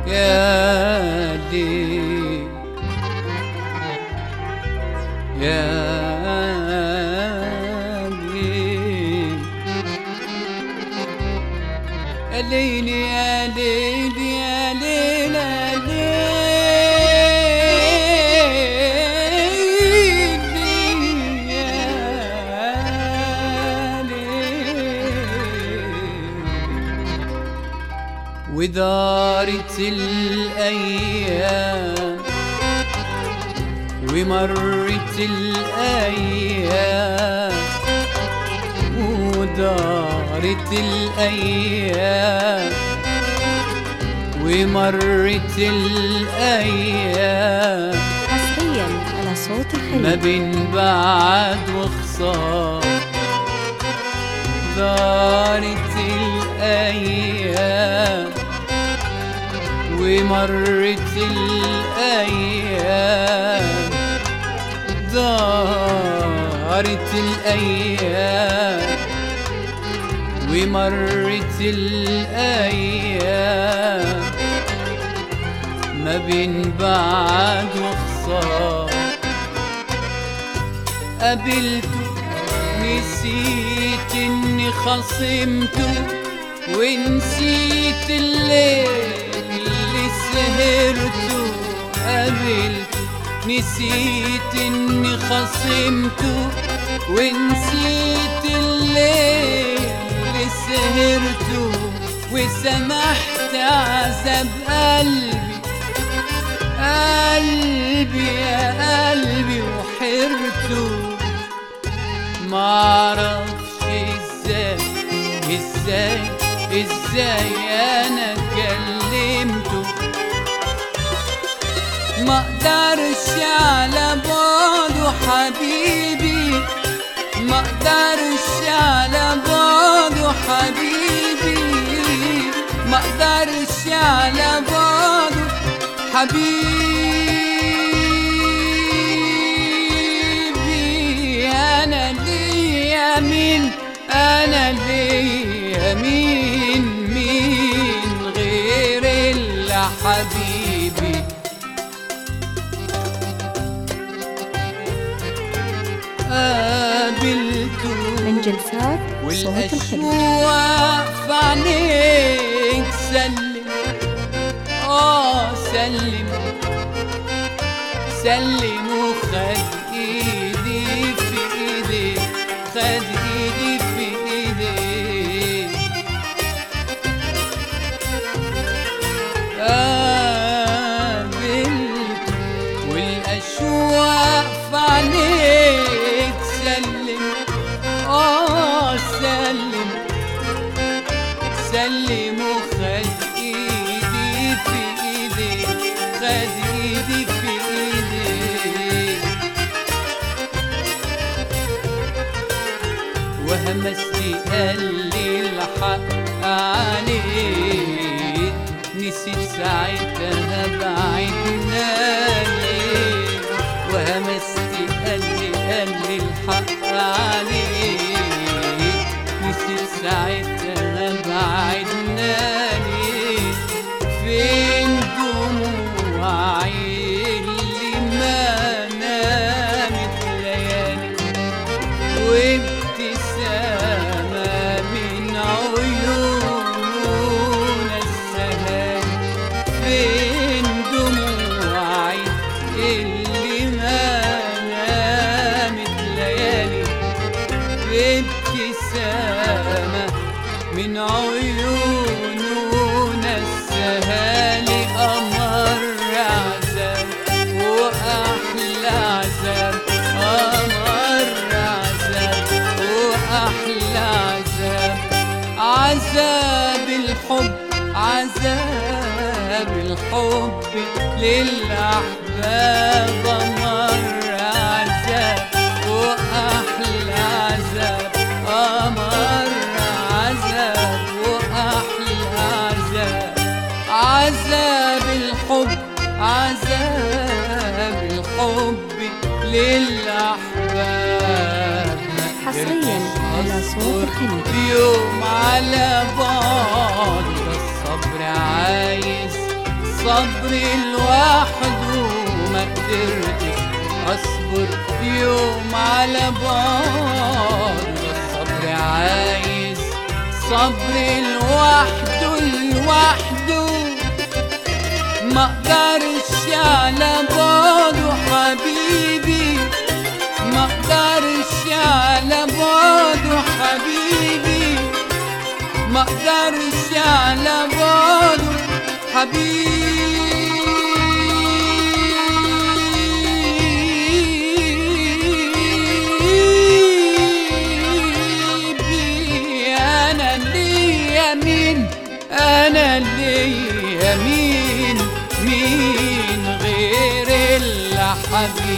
يا ليل يا ليل يا ليل يا ليل يا ليل يا ليل يا ليل ودارت الأيام ومرت الأيام ودارت الأيام ومرت الأيام حصريا على صوت ما الحلم بين بعد وخسار دارت الأيام ومرت الأيام دارت الأيام ومرت الأيام ما بين بعد وخسار قابلته نسيت اني خصمته ونسيت الليل اللي سهرته قابلته نسيت اني خصمته ونسيت الليل اللي سهرته وسمحت عذاب قلبي قلبي يا قلبي وحرته معرفش ازاي ازاي ازاي انا كلمته ما اقدرش على بعده حبيبي ما اقدرش على بعده حبيبي ما اقدرش على بعده حبيبي انا ليا مين انا ليا مين مين غير الا حبيبي قابلته من جلسات صوت الحلم والأشواق في عينيك سلم اه سلم سلم وخد ايدي في ايدي خد ايدي في ايدي قابلت والاشواق في عينيك سلم اه سلم سلم وخد ايدي في ايدي خد ايدي في ايدي وهمستي قال لي الحق عليك نسيت ساعتها بعدنا ليه وهمستي قال لي قال لي الحق عليك نسيت ساعتها بعدنا ليه فين دموعي اللي ما نامت ليالي وابتسامة من عيون السهام فين دموعي اللي ما نامت ليالي بابتسامة من عيون السهالي أمر عذاب وأحلى عذاب أمر عذاب وأحلى عذاب عذاب الحب عذاب الحب للأحباب أمر عذاب وأحلى عذاب أمر عذاب وأحلى عذاب عذاب الحب عذاب الحب للأحباب حصرياً على صوت الحلم. يوم على بعض الصبر عايز الصبر لوحده ما قدرتش اصبر يوم على بعد ده الصبر عايز صبر لوحده لوحده ما اقدرش على بعده حبيبي ما اقدرش على بعده حبيبي ما اقدرش على بعده حبيبي انا ليا مين انا ليا مين مين غير اللي حبيبي